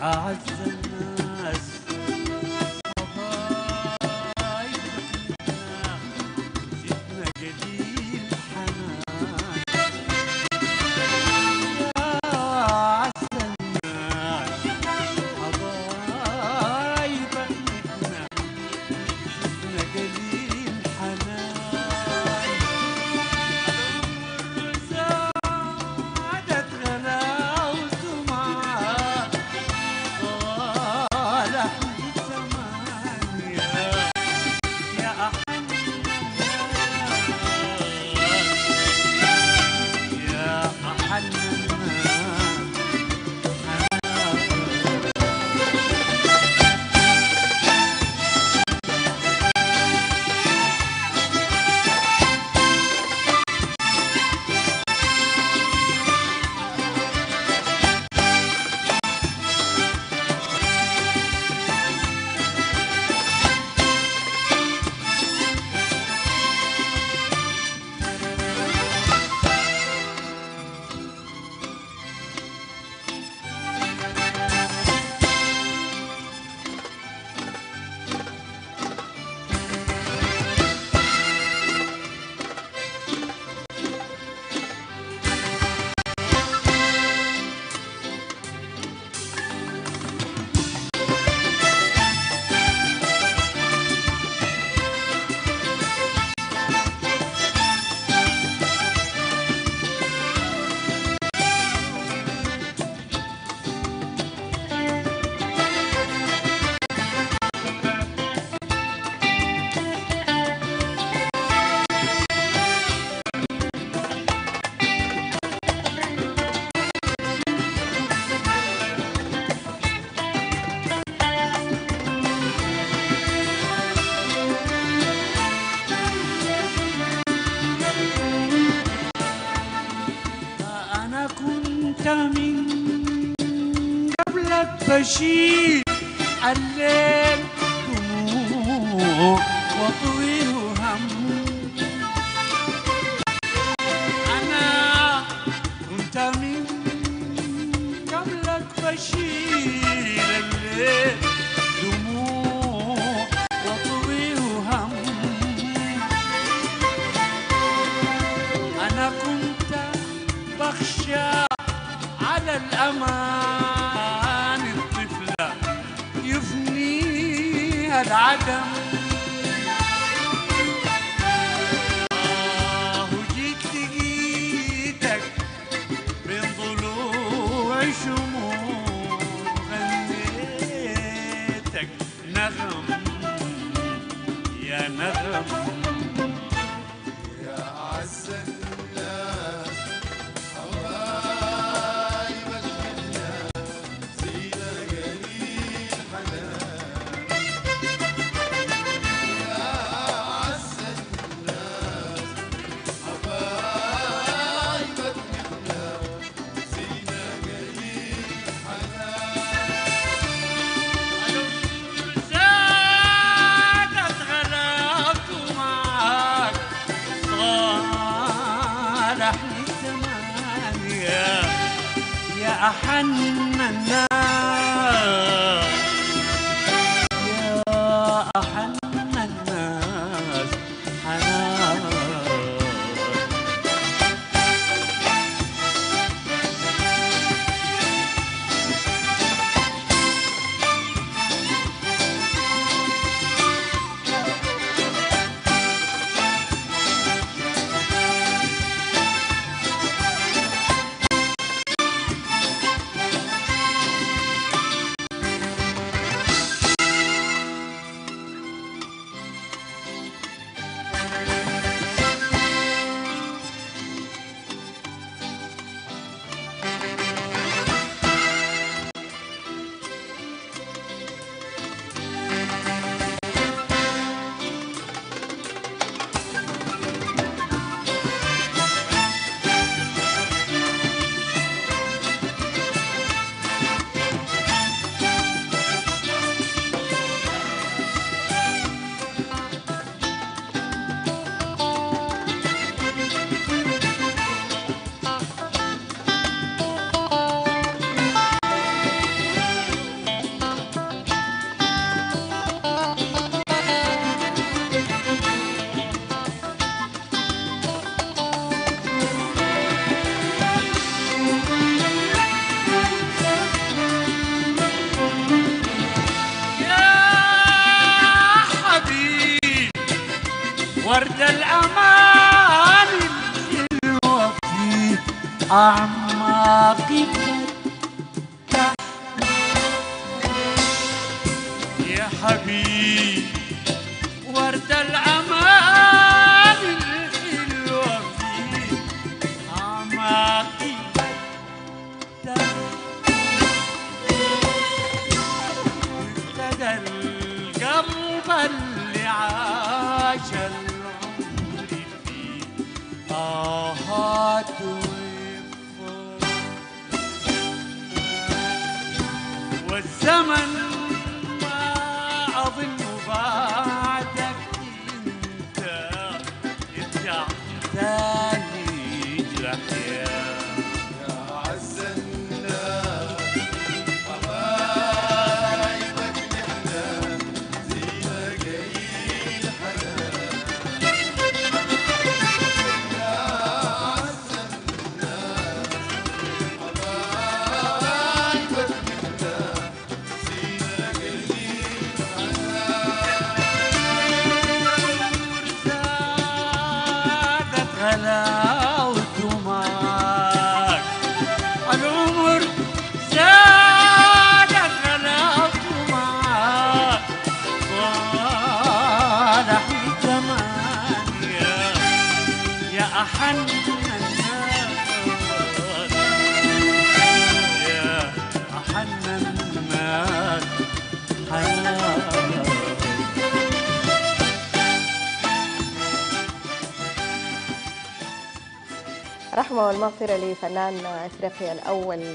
أعز الناس حبايبنا جبنا جليل حنان يا أعز الناس حبايبنا جبنا جليل حنان زادت غلاوته معاه صالح الزمان يا يا أحن الناس يا أحن الناس أنا كنت من قبلك بشيل الليل دموع وطويه هم أنا كنت من قبلك بشيل الليل دموع وطويه هم أنا كنت بخشى على الأمان الطفلة يفنيها العدم آه وجيت لقيتك بين ضلوع شموع غنيتك نغم يا نغم زادت غلاوته معاك صالح للزمان يا يا أحن الناس يا أحن الناس حنان أعماقي فتح يا حبيبي ورد الأمان الحلوة في أعماقي فتح ابتدى القلب اللي عاش العمر فيه آهات ويفوت والزمن ما أظن بعدك أنت يرجع تاني يجرح يا زادت غلاوته معاك العمر زادت غلاوته معاك صالحني كمان يا يا أحن الناس يا أحن الناس حياتي رحمة والمغفرة لفنان افريقيا الاول